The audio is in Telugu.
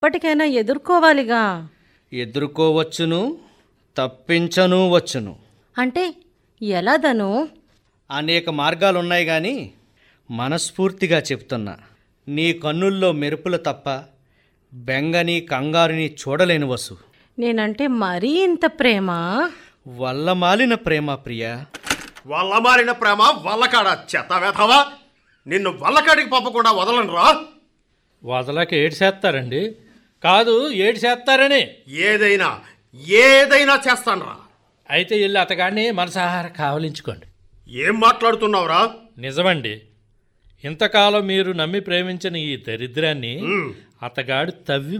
ఎప్పటికైనా ఎదుర్కోవాలిగా ఎదుర్కోవచ్చును తప్పించను వచ్చును అంటే ఎలా ధను అనేక మార్గాలున్నాయి కానీ మనస్ఫూర్తిగా చెప్తున్నా నీ కన్నుల్లో మెరుపులు తప్ప బెంగని కంగారుని చూడలేని వసు నేనంటే మరీ ఇంత ప్రేమ వల్లమాలిన ప్రేమ ప్రియా వల్ల మారిన ప్రేమ వల్లకాడ చెత్త వేధవా నిన్ను వల్లకాడికి పంపకుండా వదలను రా వదలక ఏడు చేస్తారండి కాదు ఏడు చేస్తారని ఏదైనా ఏదైనా చేస్తాను రా అయితే వెళ్ళి అతగాడిని మనసాహార కావలించుకోండి ఏం మాట్లాడుతున్నావురా నిజమండి ఇంతకాలం మీరు నమ్మి ప్రేమించిన ఈ దరిద్రాన్ని అతగాడు తవ్వి